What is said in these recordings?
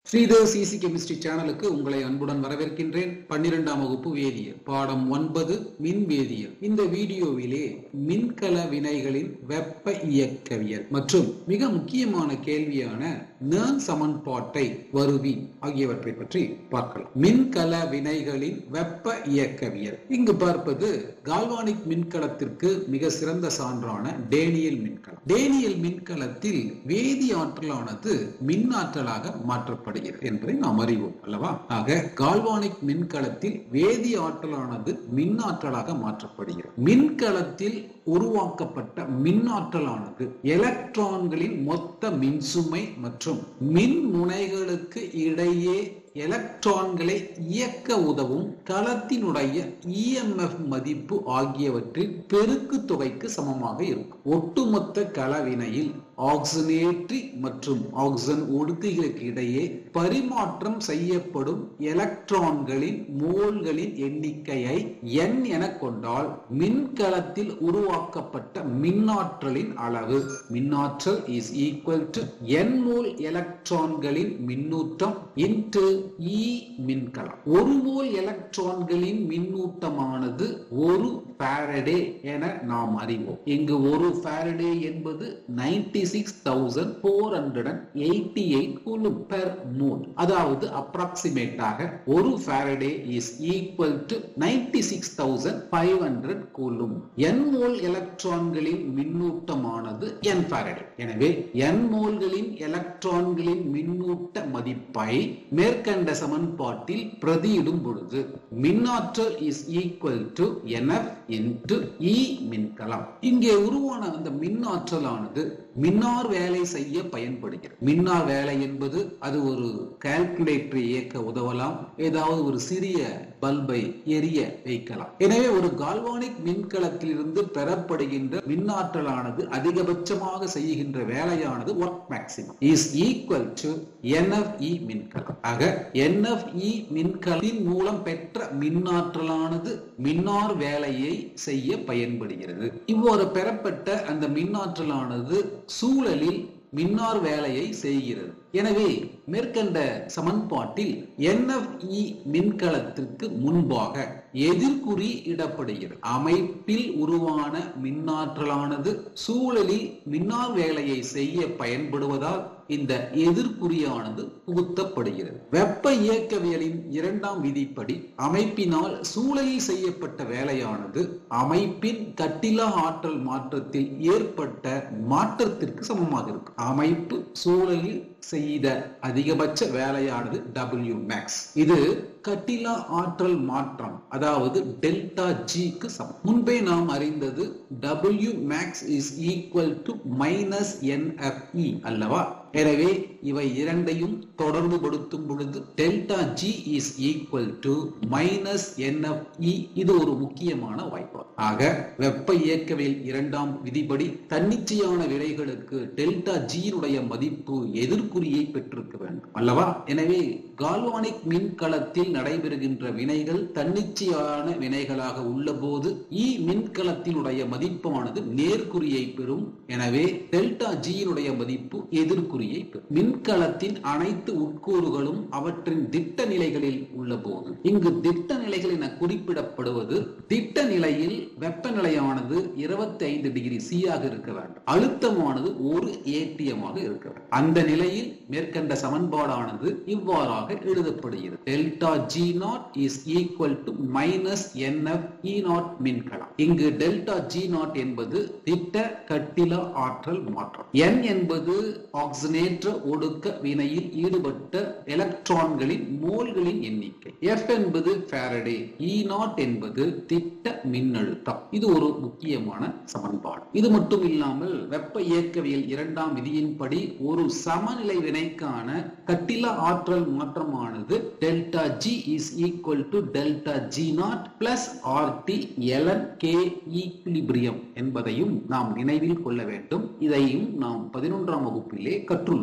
Sridhar CC chemistry சேனலுக்கு உங்களை அன்புடன் வரவேற்கின்றேன் பன்னிரெண்டாம் வகுப்பு வேதியியல் பாடம் ஒன்பது மின் வேதியியல் இந்த வீடியோவிலே மின்கல வினைகளின் வெப்ப இயக்கவியல் மற்றும் மிக முக்கியமான கேள்வியான நேர்ன் சமன்பாட்டை வருவி ஆகியவற்றை பற்றி பார்க்கலாம் மின்கல வினைகளின் வெப்ப இயக்கவியல் இங்கு பார்ப்பது கால்வானிக் மின்கலத்திற்கு மிக சிறந்த சான்றான டேனியல் மின்கலம் டேனியல் மின்கலத்தில் வேதி ஆற்றலானது மின் ஆற்றலாக மாற்றப்படுகிறது என்பதை நாம் அறிவோம் அல்லவா ஆக கால்வானிக் மின்கலத்தில் வேதி ஆற்றலானது மின் ஆற்றலாக மாற்றப்படுகிறது மின்கலத்தில் உருவாக்கப்பட்ட மின் ஆற்றலானது எலக்ட்ரான்களின் மொத்த மின்சுமை மற்றும் மின் முனைகளுக்கு இடையே எலக்ட்ரான்களை இயக்க உதவும் களத்தினுடைய இஎம்எஃப் மதிப்பு ஆகியவற்றின் பெருக்கு தொகைக்கு சமமாக இருக்கும் ஒட்டுமொத்த கலவினையில் ஆக்சினேற்றி மற்றும் ஆக்சிஜன் ஒடுக்குகளுக்கு இடையே பரிமாற்றம் செய்யப்படும் எலக்ட்ரான்களின் மோல்களின் எண்ணிக்கையை n என கொண்டால் மின்கலத்தில் உருவாக்கப்பட்ட மின்னாற்றலின் அளவு மின்னாற்றல் is equal to n mole எலக்ட்ரான்களின் மின்னூட்டம் இன்டு இ மின்கலம் ஒரு மோல் எலக்ட்ரான்களின் மின்னூட்டமானது ஒரு ஃபாரடே என நாம் அறிவோம் இங்கு ஒரு ஃபாரடே என்பது ninety six thousand four hundred and eighty eight coulomb per mole அதாவது அப்ராக்சிமேட்டாக ஒரு Faraday is equal to ninety six thousand five hundred coulomb n mole எலக்ட்ரான்களின் மின்னூட்டமானது என் ஃபாரடே எனவே என் மோல்களின் எலக்ட்ரான்களின் மின்னூட்ட மதிப்பை மேற்கண்ட சமன்பாட்டில் பிரதியிடும் பொழுது மின்னாற்றல் is equal to n F into E மின்கலம் இங்கே உருவான அந்த மின்னாற்றலானது மின்னார் வேலை செய்ய பயன்படுகிறது மின்னார் வேலை என்பது அது ஒரு கால்குலேட்டரை இயக்க உதவலாம் ஏதாவது ஒரு சிறிய பல்பை எரிய வைக்கலாம் எனவே ஒரு கால்வானிக் மின்கலத்திலிருந்து பெறப்படுகின்ற மின்னாற்றலானது அதிகபட்சமாக செய்கின்ற வேலையானது work maximum is equal to n F E மின்கலம் ஆக என்எஃப்இ மின்கலின் மூலம் பெற்ற மின்னாற்றலானது மின்னார் வேலையை செய்ய பயன்படுகிறது இவ்வாறு பெறப்பட்ட அந்த மின்னாற்றலானது சூழலில் மின்னார் வேலையை செய்கிறது எனவே மேற்கண்ட சமன்பாட்டில் என்எஃப்இ மின்கலத்திற்கு முன்பாக எதிர்குறி இடப்படுகிறது அமைப்பில் உருவான மின்னாற்றலானது சூழலில் மின்னார் வேலையை செய்ய பயன்படுவதால் இந்த எதிர்குறியானது புகுத்தப்படுகிறது வெப்ப இயக்கவியலின் இரண்டாம் விதிப்படி அமைப்பினால் சூழலில் செய்யப்பட்ட வேலையானது அமைப்பின் கட்டிலா ஆற்றல் மாற்றத்தில் ஏற்பட்ட மாற்றத்திற்கு சமமாக இருக்கும் அமைப்பு சூழலில் செய்த அதிகபட்ச வேலையானது டபிள்யூ மேக்ஸ் இது கட்டிலா ஆற்றல் மாற்றம் அதாவது டெல்டா ஜிக்கு சமம் முன்பே நாம் அறிந்தது W max is equal to minus n F E அல்லவா எனவே இவை இரண்டையும் தொடர்பு படுத்தும் பொழுது delta G is equal to minus n F E இது ஒரு முக்கியமான வாய்ப்பு ஆக வெப்ப இயக்கவியல் இரண்டாம் விதிப்படி தன்னிச்சையான விலைகளுக்கு டெல்டா ஜியினுடைய மதிப்பு எதிர்குறியை பெற்றிருக்க வேண்டும் அல்லவா எனவே கால்வானிக் மின்கலத்தில் நடைபெறுகின்ற வினைகள் தன்னிச்சையான வினைகளாக உள்ள போது இ மின்கலத்தினுடைய மதிப்பானது நேர்குறியை பெறும் எனவே டெல்டா ஜியினுடைய மதிப்பு எதிர்குறியை பெறும் மின்கலத்தின் அனைத்து உட்கூறுகளும் அவற்றின் திட்ட நிலைகளில் உள்ள போது இங்கு திட்ட நிலைகள் என குறிப்பிடப்படுவது திட்ட நிலையில் வெப்பநிலையானது இருபத்தி ஐந்து டிகிரி சி ஆக இருக்க வேண்டும் அழுத்தமானது ஒரு ஏடிஎம் ஆக இருக்க வேண்டும் அந்த நிலையில் மேற்கண்ட சமன்பாடானது இவ்வாறாக எழுதப்படுகிறது delta G nought is equal to minus n F E nought மின்கலம் இங்கு டெல்டா ஜி நாட் என்பது திட்ட கட்டில ஆற்றல் மாற்றம் என் என்பது ஆக்சினேற்ற ஒடுக்க வினையில் ஈடுபட்ட எலக்ட்ரான்களின் மோல்களின் எண்ணிக்கை எஃப் என்பது ஃபாரடே இ நாட் என்பது திட்ட மின்னழுத்தம் இது ஒரு முக்கியமான சமன்பாடு இது மட்டும் இல்லாமல் வெப்ப இயக்கவியல் இரண்டாம் விதியின்படி ஒரு சமநிலை வினைக்கான கட்டில ஆற்றல் மாற்றமானது delta G is equal to delta G nought plus R T ln K equilibrium என்பதையும் நாம் நினைவில் கொள்ள வேண்டும் இதையும் நாம் பதினொன்றாம் வகுப்பிலே கற்றுள்ளோம் பொது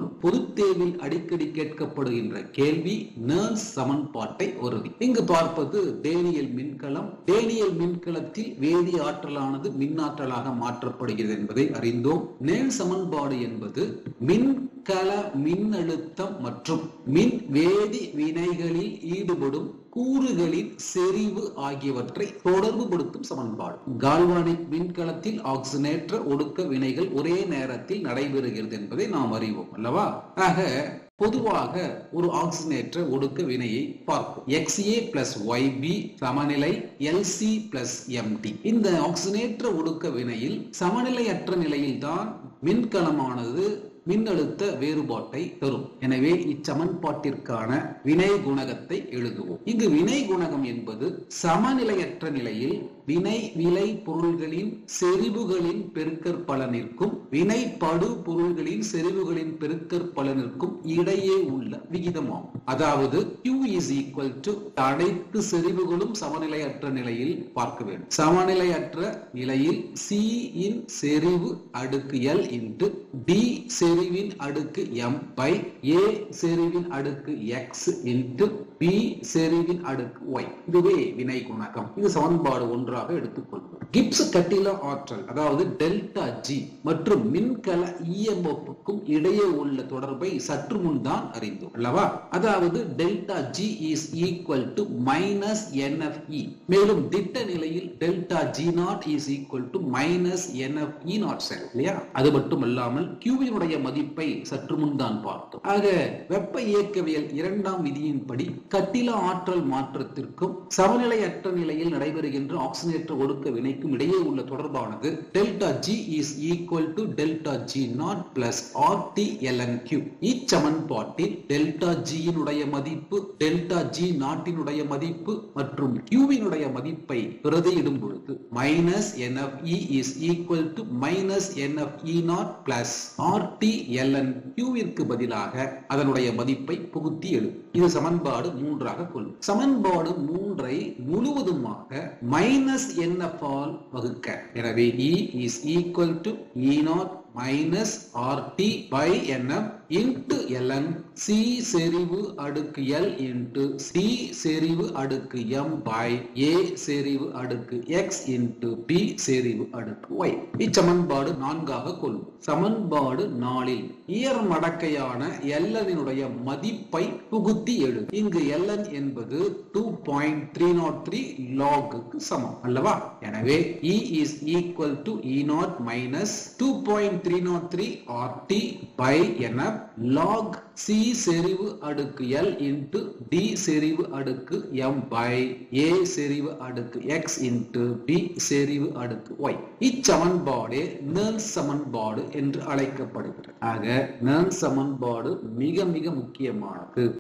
பொதுத் தேர்வில் அடிக்கடி கேட்கப்படுகின்ற கேள்வி நேர்ஸ் சமன்பாட்டை உறுதி இங்கு பார்ப்பது டேனியல் மின்கலம் டேனியல் மின்கலத்தில் வேதி ஆற்றலானது மின்னாற்றலாக மாற்றப்படுகிறது என்பதை அறிந்தோம் நேர் சமன்பாடு என்பது மின்கல மின்னழுத்தம் மற்றும் மின் வேதி வினைகளில் ஈடுபடும் கூறுகளின் செறிவு ஆகியவற்றை தொடர்புபடுத்தும் சமன்பாடு கால்வானிக் மின்கலத்தில் ஆக்சினேற்ற ஒடுக்க வினைகள் ஒரே நேரத்தில் நடைபெறுகிறது என்பதை நாம் அறிவோம் அல்லவா ஆக பொதுவாக ஒரு ஆக்சினேற்ற ஒடுக்க வினையை பார்ப்போம் XA பிளஸ் YB சமநிலை LC பிளஸ் MD இந்த ஆக்சினேற்ற ஒடுக்க வினையில் சமநிலையற்ற நிலையில்தான் மின்கலமானது மின்னழுத்த வேறுபாட்டை தரும் எனவே இச்சமன்பாட்டிற்கான வினை குணகத்தை எழுதுவோம் இங்கு வினை குணகம் என்பது சமநிலையற்ற நிலையில் வினை விலை பொருள்களின் செறிவுகளின் பெருக்கற்பலனிற்கும் வினை படு பொருள்களின் செறிவுகளின் பெருக்கற்பலனிற்கும் இடையே உள்ள விகிதமாகும் அதாவது Q is equal to அனைத்து செறிவுகளும் சமநிலையற்ற நிலையில் பார்க்க வேண்டும் சமநிலையற்ற நிலையில் C இன் செறிவு அடுக்கு L இன்ட்டு D செறிவின் அடுக்கு M பை A செறிவின் அடுக்கு X இன்ட்டு B செறிவின் அடுக்கு Y இதுவே வினை குணகம் இது சமன்பாடு ஒன்றாக எடுத்துக்கொள்வோம் கிப்ஸ் கட்டில ஆற்றல் அதாவது டெல்டா ஜி மற்றும் மின்கல இஎம்எஃப்க்கும் இடையே உள்ள தொடர்பை சற்று முன் தான் அறிந்தோம் அல்லவா அதாவது delta G is equal to minus n F E மேலும் திட்ட நிலையில் delta G nought is equal to minus n F E nought cell இல்லையா அது மட்டுமல்லாமல் கியூவினுடைய மதிப்பை சற்று முன் தான் பார்த்தோம் ஆக வெப்ப இயக்கவியல் இரண்டாம் விதியின்படி கட்டில ஆற்றல் மாற்றத்திற்கும் சமநிலையற்ற நிலையில் நடைபெறுகின்ற ஆக்சினேற்ற ஒடுக்க வினைக்கும் இடையே உள்ள தொடர்பானது delta G is equal to delta G nought plus R T ln Q இச்சமன்பாட்டில் டெல்டா ஜியினுடைய மதிப்பு டெல்டா ஜி நாட்டினுடைய மதிப்பு மற்றும் கியூவினுடைய மதிப்பை பிரதியிடும் பொழுது minus n F E is equal to minus n F E nought plus R T ln கியூவிற்கு பதிலாக அதனுடைய மதிப்பை புகுத்தி எழுது இது சமன்பாடு மூன்றாக கொள்ளும் சமன்பாடு மூன்றை முழுவதுமாக மைனஸ் என்எஃப் ஆல் வகுக்க எனவே E is equal to E nought minus R T by n M into ln C செறிவு அடுக்கு எல் இன்டு சி செறிவு அடுக்கு எம் பை ஏ செறிவு அடுக்கு எக்ஸ் இன்டு பி செறிவு அடுக்கு ஒய் இச்சமன்பாடு நான்காக கொள்ளும் சமன்பாடு நாலில் இயர் மடக்கையான எல்லனினுடைய மதிப்பை புகுத்தி எழு இங்கு எல்என் என்பது two point three nought three லாகுக்கு சமம் அல்லவா எனவே E is equal to E nought minus two point three nought three R T by என லாக் சி செறிவு அடுக்கு எல் இன்டு டி செறிவு அடுக்கு எம் பை ஏ செறிவு அடுக்கு எக்ஸ் இன்டு பி செறிவு அடுக்கு ஒய் இச்சமன்பாடே நேர் சமன்பாடு என்று அழைக்கப்படுகிறது ஆக நேர் சமன்பாடு மிக மிக முக்கியமானது